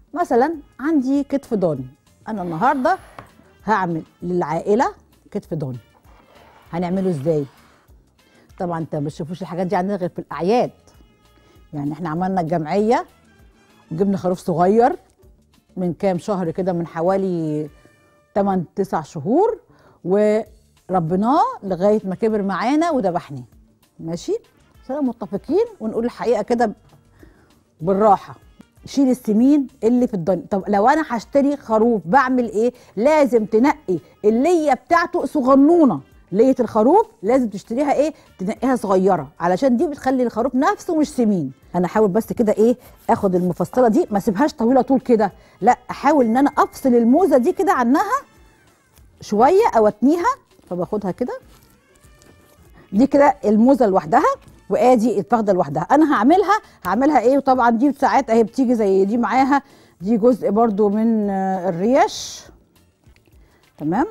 مثلا عندي كتف ضاني انا النهارده هعمل للعائله كتف ضاني هنعمله ازاي طبعا انت ما بتشوفوش الحاجات دي عندنا غير في الاعياد يعني احنا عملنا الجمعيه وجبنا خروف صغير من كام شهر كده من حوالي 8 9 شهور وربناه لغايه ما كبر معانا وذبحناه ماشي خلينا متفقين ونقول الحقيقه كده بالراحه شيل السمين اللي في الضن طب لو انا هشتري خروف بعمل ايه لازم تنقي الليه بتاعته صغنونه ليه الخروف لازم تشتريها ايه تنقيها صغيره علشان دي بتخلي الخروف نفسه مش سمين انا احاول بس كده ايه اخد المفصله دي ما اسيبهاش طويله طول كده لا احاول ان انا افصل الموزه دي كده عنها شويه او اتنيها فباخدها كده دي كده الموزه لوحدها وادي الفخده لوحدها انا هعملها هعملها ايه وطبعا دي ساعات اهي بتيجي زي دي معاها دي جزء برضو من آه، الريش تمام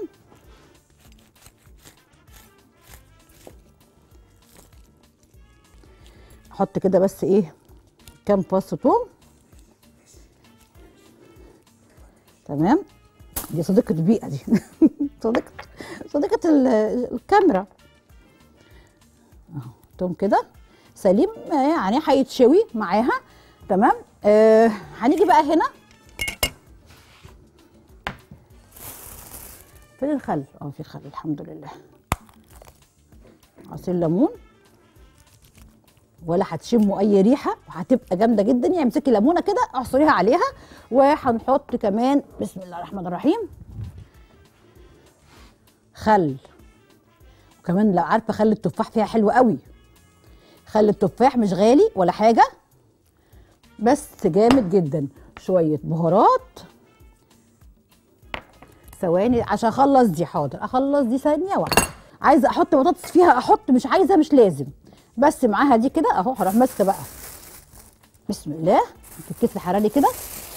احط كده بس ايه كام فص توم تمام دي صديقة البيئة دي صديقة صديقة ال- الكاميرا اهو توم كده سليم آه، يعني هيتشوي معاها تمام آه هنيجي بقى هنا فين الخل اه في خل الحمد لله عصير ليمون ولا هتشموا اي ريحه وهتبقى جامده جدا يعني امسكي ليمونه كده اعصريها عليها وهنحط كمان بسم الله الرحمن الرحيم خل وكمان لو عارفه خل التفاح فيها حلو قوي خل التفاح مش غالي ولا حاجه بس جامد جدا شويه بهارات ثواني عشان اخلص دي حاضر اخلص دي ثانيه واحده عايزه احط بطاطس فيها احط مش عايزه مش لازم بس معاها دي كده اهو هروح ماسكه بقى بسم الله الكيس الحراري كده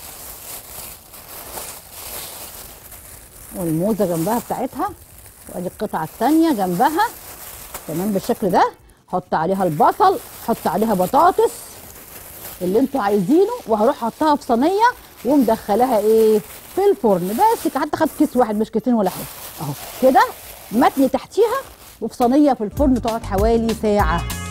والموزه جنبها بتاعتها وادي القطعه الثانيه جنبها تمام بالشكل ده حط عليها البصل حط عليها بطاطس اللي انتوا عايزينه وهروح احطها في صينيه ومدخلاها ايه في الفرن بس كده، حتى خدت كيس واحد مش كيسين ولا حاجه اهو كده متني تحتيها وفي صينيه في الفرن تقعد حوالي ساعه